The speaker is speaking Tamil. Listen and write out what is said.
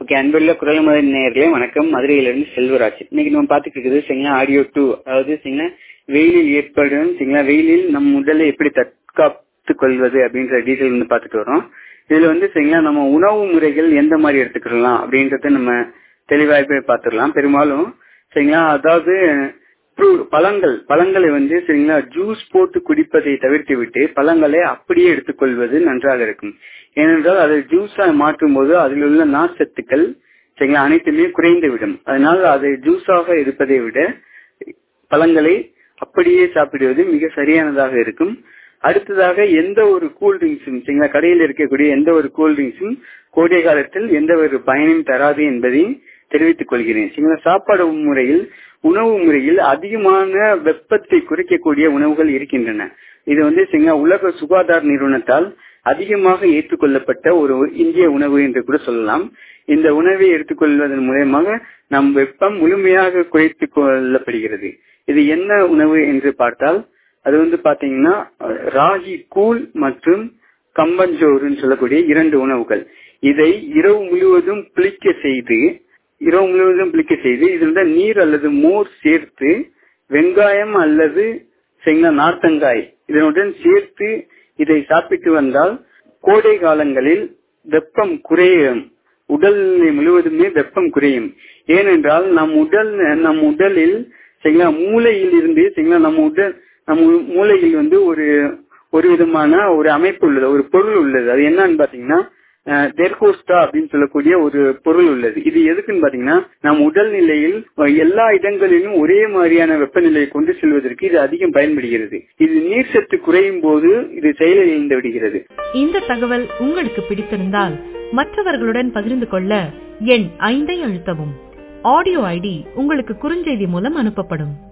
ஓகே அன்புள்ள குரல் மத நேயர்களே வணக்கம் மதுரையிலிருந்து செல்வராஜ் இன்னைக்கு நம்ம பார்த்துட்டு இருக்குது சரிங்களா ஆடியோ டூ அதாவது சரிங்களா வெயிலில் ஏற்படும் சரிங்களா வெயிலில் நம் உடலை எப்படி தற்காத்துக் கொள்வது அப்படின்ற டீட்டெயில் வந்து பார்த்துட்டு வரோம் இதுல வந்து சரிங்களா நம்ம உணவு முறைகள் எந்த மாதிரி எடுத்துக்கலாம் அப்படின்றத நம்ம தெளிவாக பார்த்துடலாம் பெரும்பாலும் சரிங்களா அதாவது fruit, பழங்கள் பழங்களை வந்து சரிங்களா ஜூஸ் போட்டு குடிப்பதை தவிர்த்து விட்டு பழங்களை அப்படியே எடுத்துக்கொள்வது நன்றாக இருக்கும் ஏனென்றால் அதை ஜூஸா மாற்றும் போது அதில் உள்ள நார்ச்சத்துக்கள் சரிங்களா அனைத்துமே குறைந்து விடும் அதனால் அதை ஜூஸாக இருப்பதை விட பழங்களை அப்படியே சாப்பிடுவது மிக சரியானதாக இருக்கும் அடுத்ததாக எந்த ஒரு கூல் ட்ரிங்க்ஸும் சரிங்களா கடையில் இருக்கக்கூடிய எந்த ஒரு கூல் ட்ரிங்க்ஸும் கோடை காலத்தில் எந்த ஒரு பயனும் தராது என்பதையும் தெரிவித்துக் கொள்கிறேன் சரிங்களா சாப்பாடு முறையில் உணவு முறையில் அதிகமான வெப்பத்தை குறைக்கக்கூடிய உணவுகள் இருக்கின்றன இது வந்து சரிங்களா உலக சுகாதார நிறுவனத்தால் அதிகமாக ஏற்றுக்கொள்ளப்பட்ட ஒரு இந்திய உணவு என்று கூட சொல்லலாம் இந்த உணவை எடுத்துக்கொள்வதன் மூலயமாக நம் வெப்பம் முழுமையாக குறைத்துக் கொள்ளப்படுகிறது இது என்ன உணவு என்று பார்த்தால் அது வந்து பாத்தீங்கன்னா ராகி கூழ் மற்றும் கம்பஞ்சோறுன்னு சொல்லக்கூடிய இரண்டு உணவுகள் இதை இரவு முழுவதும் புளிக்க செய்து இரவு முழுவதும் புளிக்க செய்து இதில் நீர் அல்லது மோர் சேர்த்து வெங்காயம் அல்லது செங்க நார்த்தங்காய் இதனுடன் சேர்த்து இதை சாப்பிட்டு வந்தால் கோடை காலங்களில் வெப்பம் குறையும் உடல் முழுவதுமே வெப்பம் குறையும் ஏனென்றால் நம் உடல் நம் உடலில் சரிங்களா மூளையில் இருந்து சரிங்களா நம்ம உடல் நம்ம மூளையில் வந்து ஒரு ஒரு விதமான ஒரு அமைப்பு உள்ளது ஒரு பொருள் உள்ளது அது என்னன்னு பாத்தீங்கன்னா தெர்கோஸ்டா அப்படின்னு சொல்லக்கூடிய ஒரு பொருள் உள்ளது இது எதுக்குன்னு பாத்தீங்கன்னா நம் உடல் நிலையில் எல்லா இடங்களிலும் ஒரே மாதிரியான வெப்பநிலையை கொண்டு செல்வதற்கு இது அதிகம் பயன்படுகிறது இது நீர் சத்து குறையும் போது இது செயலிழந்து விடுகிறது இந்த தகவல் உங்களுக்கு பிடித்திருந்தால் மற்றவர்களுடன் பகிர்ந்து கொள்ள எண் ஐந்தை அழுத்தவும் ஆடியோ ஐடி உங்களுக்கு குறுஞ்செய்தி மூலம் அனுப்பப்படும்